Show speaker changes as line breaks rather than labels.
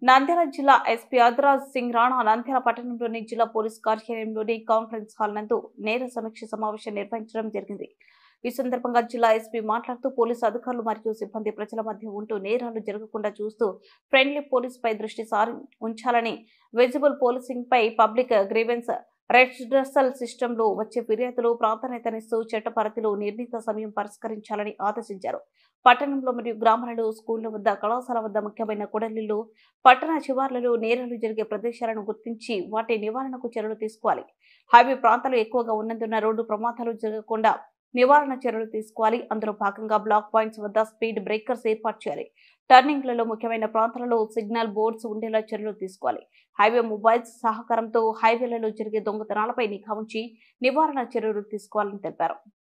నంద్యాల జిల్లా ఎస్పీ అద్రాజ్ సింగ్ రాణా నంద్యాల పట్టణంలోని జిల్లా పోలీస్ కార్యాలయంలోని కాన్ఫరెన్స్ హాల్ నందు నేర సమీక్ష సమావేశం నిర్వహించడం జరిగింది ఈ సందర్భంగా జిల్లా ఎస్పీ మాట్లాడుతూ పోలీసు అధికారులు మరియు సిబ్బంది ప్రజల మధ్య ఉంటూ నేరాలు జరగకుండా చూస్తూ ఫ్రెండ్లీ పోలీస్ పై దృష్టి సారి ఉంచాలని విజిబుల్ పోలీసింగ్ పై పబ్లిక్ గ్రీవెన్స్ రెడ్రసల్ సిస్టమ్ లో వచ్చే ఫిర్యాదులు ప్రాధాన్యతనిస్తూ చట్ట పరిధిలో నిర్ణీత సమయం పరిష్కరించాలని ఆదేశించారు పట్టణంలో మరియు గ్రామాలలో స్కూళ్ల వద్ద కళాశాల వద్ద ముఖ్యమైన కూడలిలో పట్టణ శివార్లలో నేరాలు జరిగే ప్రదేశాలను గుర్తించి వాటి నివారణకు చర్యలు తీసుకోవాలి హైవే ప్రాంతాలు ఎక్కువగా ఉన్నందున రోడ్డు ప్రమాదాలు జరగకుండా నివారణ చర్యలు తీసుకోవాలి అందులో భాగంగా బ్లాక్ పాయింట్స్ వద్ద స్పీడ్ బ్రేకర్స్ ఏర్పాటు చేయాలి టర్నింగ్లలో ముఖ్యమైన ప్రాంతాలలో సిగ్నల్ బోర్డ్స్ ఉండేలా చర్యలు తీసుకోవాలి హైవే మొబైల్స్ సహకారంతో హైవేలలో జరిగే దొంగతనాలపై నిఘా ఉంచి నివారణ చర్యలు తీసుకోవాలని తెలిపారు